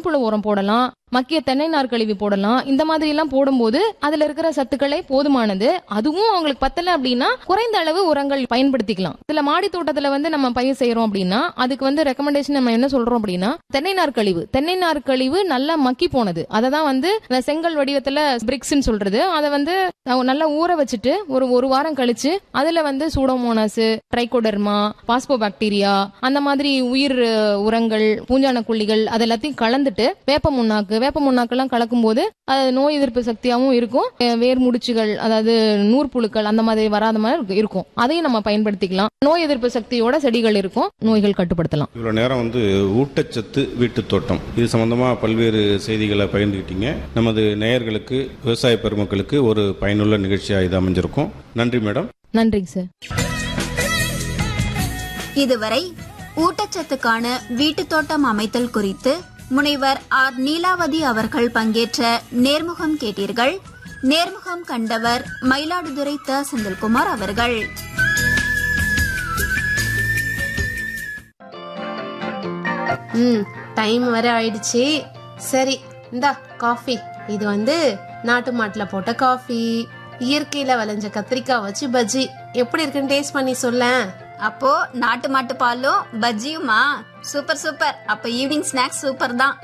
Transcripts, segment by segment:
மண்புழு உரம் போடலாம் மக்கிய தென்னை நார் கழிவு போடலாம் இந்த மாதிரி எல்லாம் போடும்போது அதுல இருக்கிற சத்துக்களே போதுமானது அதுவும் அவங்களுக்கு பத்தல அப்படின்னா குறைந்த அளவு உரங்கள் பயன்படுத்திக்கலாம் இதுல மாடி தோட்டத்துல வந்து நம்ம பயிர் செய்யறோம் அப்படின்னா அதுக்கு வந்து ரெக்கமெண்டேஷன் நம்ம என்ன சொல்றோம் அப்படின்னா தென்னை நார் கழிவு தென்னை நார் கழிவு நல்லா மக்கி போனது அதை தான் வந்து இந்த செங்கல் வடிவத்துல பிரிக்ஸ்ன்னு சொல்றது அதை வந்து அவங்க நல்லா ஊற வச்சுட்டு ஒரு ஒரு வாரம் கழிச்சு அதுல வந்து சூடோமோனாஸ் ட்ரைகோடர்மா பாஸ்போபாக்டீரியா அந்த மாதிரி உயிர் அஹ், உரங்கள் பூஞ்சான கொல்லிகள் அது எல்லாத்தையும் கலந்துட்டு வேப்ப முன்னாக்கு வேப்ப முன்னாக்கெல்லாம் கலக்கும் போது அது நோய் எதிர்ப்பு சக்தியாவும் இருக்கும் அஹ், வேர் முடிச்சுகள் அதாவது நூற்புழுக்கள் அந்த மாதிரி வராத மாதிரி இருக்கு- இருக்கும் அதையும் நம்ம பயன்படுத்திக்கலாம் நோய் எதிர்ப்பு சக்தியோட செடிகள் இருக்கும் நோய்கள் கட்டுப்படுத்தலாம் இவ்வளோ நேரம் வந்து ஊட்டச்சத்து வீட்டுத் தோட்டம் இது சம்பந்தமா பல்வேறு செய்திகளை பகிர்ந்துக்கிட்டீங்க நமது நேயர்களுக்கு விவசாய பெருமக்களுக்கு ஒரு பயனுள்ள நிகழ்ச்சியா இது அமைஞ்சிருக்கும் நன்றி மேடம் நன்றிங்க சார் இதுவரை ஊட்டச்சத்துக்கான வீட்டுத் தோட்டம் அமைத்தல் குறித்து முனைவர் ஆர் நீலாவதி அவர்கள் பங்கேற்ற நேர்முகம் கேட்டீர்கள் நேர்முகம் கண்டவர் மயிலாடுதுறை த செந்தில்குமார் அவர்கள் ம் டைம் வர ஆயிடுச்சு சரி இந்தா காஃபி இது வந்து நாட்டு மாட்டுல போட்ட காஃபி இயற்கையில விளைஞ்ச கத்திரிக்காய் வச்சு பஜ்ஜி எப்படி இருக்குன்னு டேஸ்ட் பண்ணி சொல்லேன் அப்போ நாட்டு மாட்டு பாலும் பஜ்ஜியுமா சூப்பர் சூப்பர் அப்ப ஈவினிங் ஸ்நாக்ஸ் சூப்பர் தான்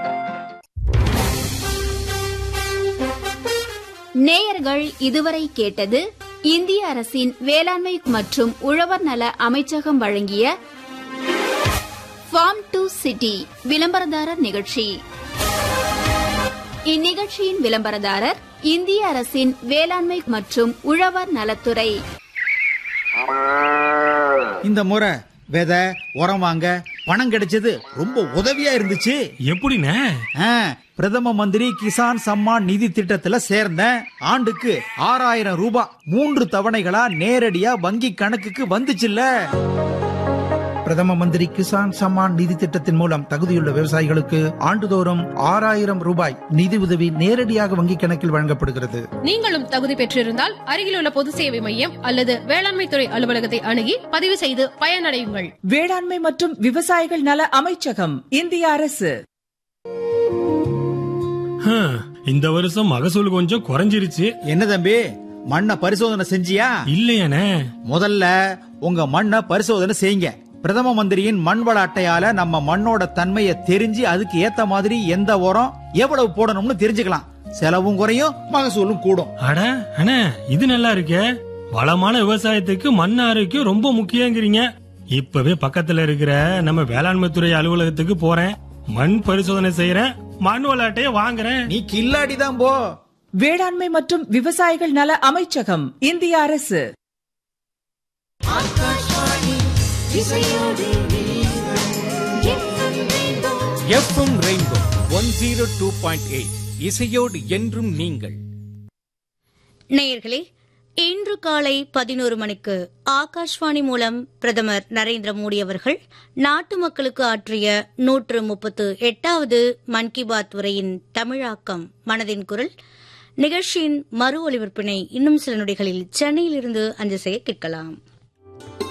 நேயர்கள் இதுவரை கேட்டது இந்திய அரசின் வேளாண்மை மற்றும் உழவர் நல அமைச்சகம் வழங்கிய ஃபார்ம் டு சிட்டி விளம்பரதாரர் நிகழ்ச்சி இந்நிகழ்ச்சியின் விளம்பரதாரர் இந்திய அரசின் வேளாண்மை மற்றும் உழவர் நலத்துறை இந்த முறை விதை உரம் வாங்க பணம் கிடைச்சது ரொம்ப உதவியா இருந்துச்சு எப்படிண்ணே ஆ, பிரதம மந்திரி கிசான் சம்மான் நிதி திட்டத்துல சேர்ந்தேன் ஆண்டுக்கு ஆறாயிரம் ரூபாய் மூன்று தவணைகளா நேரடியா வங்கி கணக்குக்கு வந்துச்சுல்ல பிரதம மந்திரி கிசான் சம்மான் நிதி திட்டத்தின் மூலம் தகுதியுள்ள விவசாயிகளுக்கு ஆண்டுதோறும் ஆறாயிரம் ரூபாய் நிதி உதவி நேரடியாக வங்கிக் கணக்கில் வழங்கப்படுகிறது நீங்களும் தகுதி பெற்றிருந்தால் அருகிலுள்ள பொது சேவை மையம் அல்லது வேளாண்மை துறை அலுவலகத்தை அணுகி பதிவு செய்து பயனடையுங்கள் வேளாண்மை மற்றும் விவசாயிகள் நல அமைச்சகம் இந்திய அரசு ஹம், இந்த வருஷம் மகசூல் கொஞ்சம் குறைஞ்சிருச்சு என்ன தம்பி மண்ணை பரிசோதனை செஞ்சியா இல்லையானே முதல்ல உங்க மண்ணை பரிசோதனை செய்யுங்க பிரதம மந்திரியின் மண் வள அட்டையால நம்ம மண்ணோட தன்மையை தெரிஞ்சு அதுக்கு ஏத்த மாதிரி எந்த உரம் எவ்வளவு போடணும்னு தெரிஞ்சுக்கலாம் செலவும் குறையும் மகசூலும் கூடும் அட அண்ணே இது நல்லா இருக்கே வளமான விவசாயத்துக்கு மண் ஆரோக்கியம் ரொம்ப முக்கியங்கிறீங்க இப்பவே பக்கத்துல இருக்கிற நம்ம வேளாண்மை துறை அலுவலகத்துக்கு போறேன் மண் பரிசோதனை செய்யறேன் மண் விளையாட்டைய வாங்குறேன் நீ கில்லாடி தான் போ வேளாண்மை மற்றும் விவசாயிகள் நல அமைச்சகம் இந்திய அரசு FM rainbow one zero two point eight இசையோடு என்றும் நீங்கள் நேயர்களே இன்று காலை பதினோரு மணிக்கு ஆகாஷ்வாணி மூலம் பிரதமர் நரேந்திர மோடி அவர்கள் நாட்டு மக்களுக்கு ஆற்றிய நூற்று முப்பத்து எட்டாவது மன் கி பாத் உரையின் தமிழாக்கம் மனதின் குரல் நிகழ்ச்சியின் மறு ஒலிபரப்பினை இன்னும் சில நொடிகளில் சென்னையிலிருந்து அஞ்சல் செய்ய கேட்கலாம்